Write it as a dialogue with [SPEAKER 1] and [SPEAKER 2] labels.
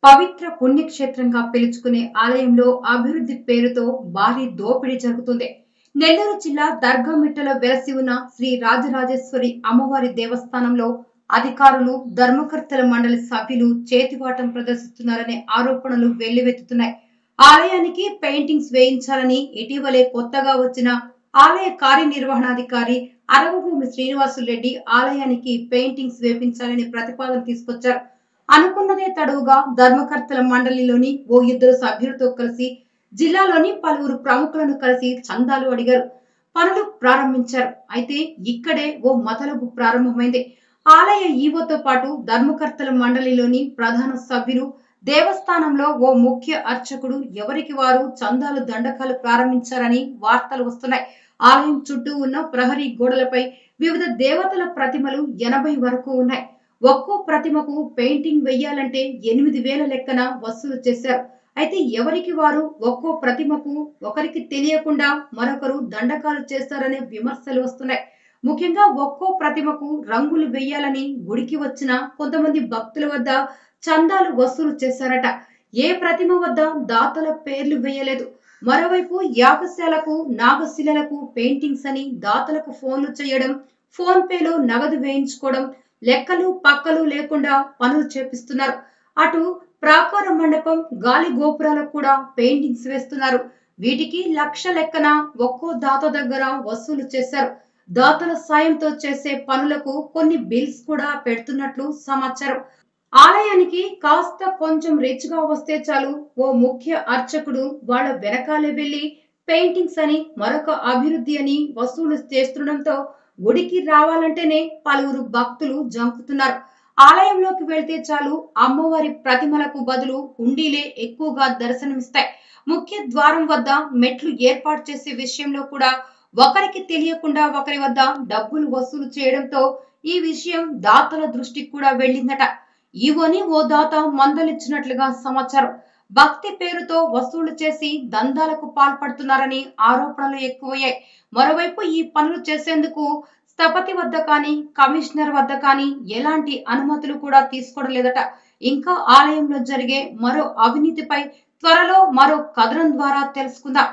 [SPEAKER 1] పవిత్ర పుణ్యక్షేత్రంగా పిలుచుకునే ఆలయంలో అభివృద్ధి పేరుతో భారీ దోపిడీ జరుగుతుంది నెల్లూరు జిల్లా దర్గామిట్టలో వెలసి ఉన్న శ్రీ రాజరాజేశ్వరి అమ్మవారి దేవస్థానంలో అధికారులు ధర్మకర్తల మండలి సభ్యులు చేతివాటం ప్రదర్శిస్తున్నారనే ఆరోపణలు వెల్లువెత్తుతున్నాయి ఆలయానికి పెయింటింగ్స్ వేయించాలని ఇటీవలే కొత్తగా వచ్చిన ఆలయ కార్యనిర్వహణాధికారి అరవభూమి శ్రీనివాసులు రెడ్డి ఆలయానికి పెయింటింగ్స్ వేపించాలని ప్రతిపాదన తీసుకొచ్చారు అనుకున్నదే తడువుగా ధర్మకర్తల మండలిలోని ఓ ఇద్దరు సభ్యులతో కలిసి జిల్లాలోని పలువురు ప్రముఖులను కలిసి చందాలు అడిగారు పనులు ప్రారంభించారు అయితే ఇక్కడే ఓ మతలబు ప్రారంభమైంది ఆలయ ఈవోతో పాటు ధర్మకర్తల మండలిలోని ప్రధాన సభ్యులు దేవస్థానంలో ఓ ముఖ్య అర్చకుడు ఎవరికి వారు చందాలు దండకాలు ప్రారంభించారని వార్తలు వస్తున్నాయి ఆలయం చుట్టూ ఉన్న ప్రహరీ గోడలపై వివిధ దేవతల ప్రతిమలు ఎనభై వరకు ఉన్నాయి ఒక్కో ప్రతిమకు పెయింటింగ్ వెయ్యాలంటే ఎనిమిది వేల లెక్కన వసూలు చేశారు అయితే ఎవరికి వారు ఒక్కో ప్రతిమకు ఒకరికి తెలియకుండా మరొకరు దండకాలు చేస్తారనే విమర్శలు వస్తున్నాయి ముఖ్యంగా ఒక్కో ప్రతిమకు రంగులు వేయాలని గుడికి వచ్చిన కొంతమంది భక్తుల వద్ద చందాలు వసూలు చేశారట ఏ ప్రతిమ వద్ద దాతల పేర్లు వేయలేదు మరోవైపు యాగశాలకు నాగశిలలకు పెయింటింగ్స్ అని దాతలకు ఫోన్లు చేయడం ఫోన్ పేలో నగదు వేయించుకోవడం లెక్కలు పక్కలు లేకుండా పనులు చేపిస్తున్నారు అటు ప్రాకార మండపం గాలి గోపురాలకు కూడా పెయింటింగ్స్ వేస్తున్నారు వీటికి లక్ష లెక్కన ఒక్కో దాత దగ్గర వసూలు చేశారు దాతల సాయంతో చేసే పనులకు కొన్ని బిల్స్ కూడా పెడుతున్నట్లు సమాచారం ఆలయానికి కాస్త కొంచెం రిచ్ గా వస్తే చాలు ఓ ముఖ్య అర్చకుడు వాళ్ళ వెనకాలే వెళ్లి పెయింటింగ్స్ అని మరొక అభివృద్ధి అని వసూలు చేస్తుండటంతో గుడికి రావాలంటేనే పలువురు భక్తులు జంకుతున్నారు ఆలయంలోకి వెళ్తే చాలు అమ్మవారి ప్రతిమలకు బదులు హుండీలే ఎక్కువగా దర్శనమిస్తాయి ముఖ్య ద్వారం వద్ద మెట్లు ఏర్పాటు చేసే విషయంలో కూడా ఒకరికి తెలియకుండా ఒకరి వద్ద డబ్బులు వసూలు చేయడంతో ఈ విషయం దాతల దృష్టికి కూడా వెళ్ళిందట ఈవోని ఓ దాత మందలిచ్చినట్లుగా సమాచారం భక్తి పేరుతో వసూలు చేసి దందాలకు పాల్పడుతున్నారని ఆరోపణలు ఎక్కువయ్యాయి మరోవైపు ఈ పనులు చేసేందుకు స్థపతి వద్ద కానీ కమిషనర్ వద్ద కానీ ఎలాంటి అనుమతులు కూడా తీసుకోవడం లేదట ఇంకా ఆలయంలో జరిగే మరో అవినీతిపై త్వరలో మరో కథనం ద్వారా తెలుసుకుందాం